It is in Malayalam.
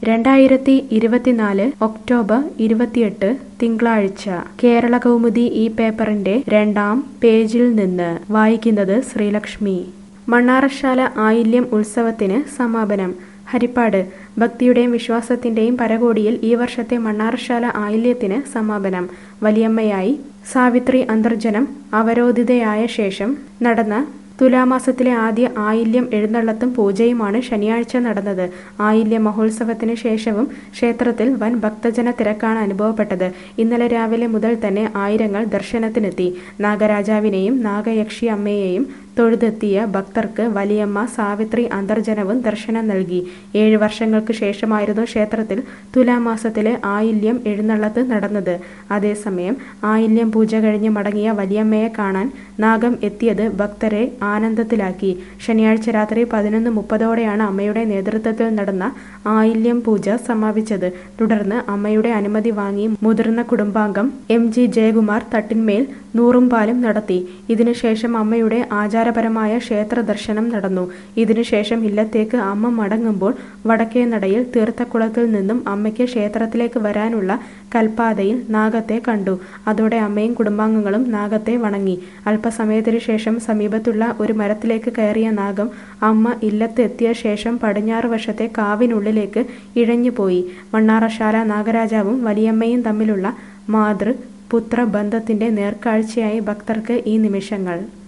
രണ്ടായിരത്തി ഇരുപത്തിനാല് ഒക്ടോബർ ഇരുപത്തിയെട്ട് തിങ്കളാഴ്ച കേരള കൗമുദി ഈ പേപ്പറിന്റെ രണ്ടാം പേജിൽ നിന്ന് വായിക്കുന്നത് ശ്രീലക്ഷ്മി മണ്ണാറശാല ആയില്യം ഉത്സവത്തിന് സമാപനം ഹരിപ്പാട് ഭക്തിയുടെയും വിശ്വാസത്തിന്റെയും പരകോടിയിൽ ഈ വർഷത്തെ മണ്ണാറശാല ആയില്യത്തിന് സമാപനം വലിയമ്മയായി സാവിത്രി അന്തർജനം അവരോധിതയായ ശേഷം നടന്ന തുലാമാസത്തിലെ ആദ്യ ആയില്യം എഴുന്നള്ളത്തും പൂജയുമാണ് ശനിയാഴ്ച നടന്നത് ആയില്യ മഹോത്സവത്തിന് ശേഷവും ക്ഷേത്രത്തിൽ വൻ ഭക്തജന തിരക്കാണ് അനുഭവപ്പെട്ടത് ഇന്നലെ രാവിലെ മുതൽ തന്നെ ആയിരങ്ങൾ ദർശനത്തിനെത്തി നാഗരാജാവിനെയും നാഗയക്ഷി അമ്മയെയും തൊഴുതെത്തിയ ഭക്തർക്ക് വലിയമ്മ സാവിത്രി അന്തർജനവും ദർശനം നൽകി ഏഴ് വർഷങ്ങൾക്ക് ശേഷമായിരുന്നു ക്ഷേത്രത്തിൽ തുലാമാസത്തിലെ ആയില്യം എഴുന്നള്ളത്ത് നടന്നത് അതേസമയം ആയില്യം പൂജ കഴിഞ്ഞ് മടങ്ങിയ വലിയമ്മയെ കാണാൻ നാഗം എത്തിയത് ഭക്തരെ ആനന്ദത്തിലാക്കി ശനിയാഴ്ച രാത്രി പതിനൊന്ന് മുപ്പതോടെയാണ് അമ്മയുടെ നേതൃത്വത്തിൽ നടന്ന ആയില്യം പൂജ സമാപിച്ചത് തുടർന്ന് അമ്മയുടെ അനുമതി വാങ്ങി മുതിർന്ന കുടുംബാംഗം എം ജി ജയകുമാർ തട്ടിന്മേൽ നൂറും പാലും നടത്തി ഇതിനുശേഷം അമ്മയുടെ ആചാരപരമായ ക്ഷേത്ര ദർശനം നടന്നു ഇതിനുശേഷം ഇല്ലത്തേക്ക് അമ്മ മടങ്ങുമ്പോൾ വടക്കേ നടയിൽ തീർത്ഥക്കുളത്തിൽ നിന്നും അമ്മയ്ക്ക് ക്ഷേത്രത്തിലേക്ക് വരാനുള്ള കൽപ്പാതയിൽ നാഗത്തെ കണ്ടു അതോടെ അമ്മയും കുടുംബാംഗങ്ങളും നാഗത്തെ വണങ്ങി അല്പസമയത്തിനു ശേഷം സമീപത്തുള്ള ഒരു മരത്തിലേക്ക് കയറിയ നാഗം അമ്മ ഇല്ലത്ത് എത്തിയ ശേഷം പടിഞ്ഞാറ് വശത്തെ കാവിനുള്ളിലേക്ക് ഇഴഞ്ഞുപോയി മണ്ണാറശാല നാഗരാജാവും വലിയമ്മയും തമ്മിലുള്ള മാതൃ പുത്ര ബന്ധത്തിന്റെ നേർക്കാഴ്ചയായി ഭക്തർക്ക് ഈ നിമിഷങ്ങൾ